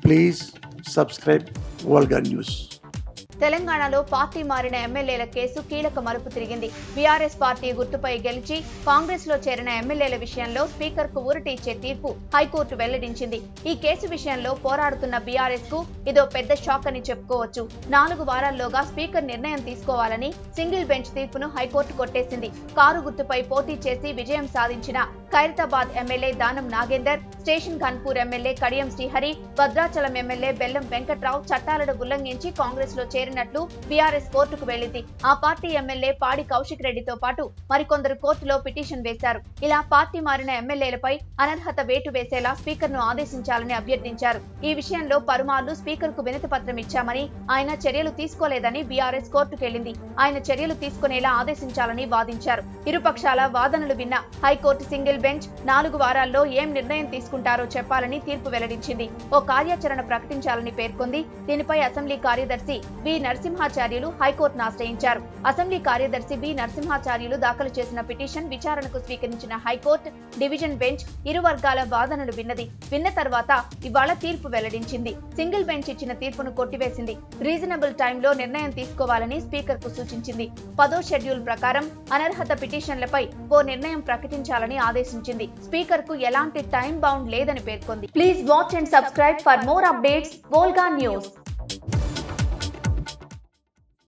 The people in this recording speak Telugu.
Please subscribe Volga News. తెలంగాణలో పార్టీ మారిన ఎమ్మెల్యేల కేసు కీలక మలుపు తిరిగింది బీఆర్ఎస్ పార్టీ గుర్తుపై గెలిచి కాంగ్రెస్ లో చేరిన ఎమ్మెల్యేల విషయంలో స్పీకర్ కు ఊరటి ఇచ్చే తీర్పు హైకోర్టు వెల్లడించింది ఈ కేసు విషయంలో పోరాడుతున్న బీఆర్ఎస్ కు ఇదో పెద్ద షాక్ అని చెప్పుకోవచ్చు నాలుగు వారాల్లోగా స్పీకర్ నిర్ణయం తీసుకోవాలని సింగిల్ బెంచ్ తీర్పును హైకోర్టు కొట్టేసింది కారు గుర్తుపై పోటీ చేసి విజయం సాధించిన Khairatabad MLA Danam Nagender station Ghanpur MLA Kadiyam Srihari Bhadrachalam MLA Bellam Venkat Rao చట్టాలను ఉల్లంఘించి కాంగ్రెస్ లో చేరినట్లు బీఆర్ఎస్ కోర్టుకు వెళ్లింది ఆ పార్టీ ఎమ్మెల్యే పాడి కౌశిక్ రెడ్డితో పాటు మరికొందరు కోర్టులో పిటిషన్ వేశారు ఇలా పార్టీ మారిన ఎమ్మెల్యేలపై అనర్హత వేటు వేసేలా స్పీకర్ ను ఆదేశించాలని అభ్యర్థించారు ఈ విషయంలో పలుమార్లు స్పీకర్ కు వినతి పత్రం ఇచ్చామని ఆయన చర్యలు తీసుకోలేదని బీఆర్ఎస్ కోర్టుకెళ్లింది ఆయన చర్యలు తీసుకునేలా ఆదేశించాలని వాదించారు ఇరుపక్షాల వాదనలు విన్న హైకోర్టు సింగిల్ బెంచ్ నాలుగు వారాల్లో ఏం నిర్ణయం తీసుకుంటారో చెప్పాలని తీర్పు వెల్లడించింది ఓ కార్యాచరణ ప్రకటించాలని పేర్కొంది దీనిపై అసెంబ్లీ కార్యదర్శి వి నరసింహాచార్యులు హైకోర్టును ఆశ్రయించారు అసెంబ్లీ కార్యదర్శి బి నరసింహాచార్యులు దాఖలు చేసిన పిటిషన్ విచారణకు స్వీకరించిన హైకోర్టు డివిజన్ బెంచ్ ఇరు వర్గాల వాదనలు విన్నది విన్న తర్వాత ఇవాళ తీర్పు వెల్లడించింది సింగిల్ బెంచ్ ఇచ్చిన తీర్పును కొట్టివేసింది రీజనబుల్ టైంలో నిర్ణయం తీసుకోవాలని స్పీకర్ కు సూచించింది పదో షెడ్యూల్ ప్రకారం అనర్హత పిటిషన్లపై ఓ నిర్ణయం ప్రకటించాలని ఆదేశించింది స్పీకర్ కు ఎలాంటి టైం బౌండ్ లేదని పేర్కొంది please watch and subscribe for more updates Volga news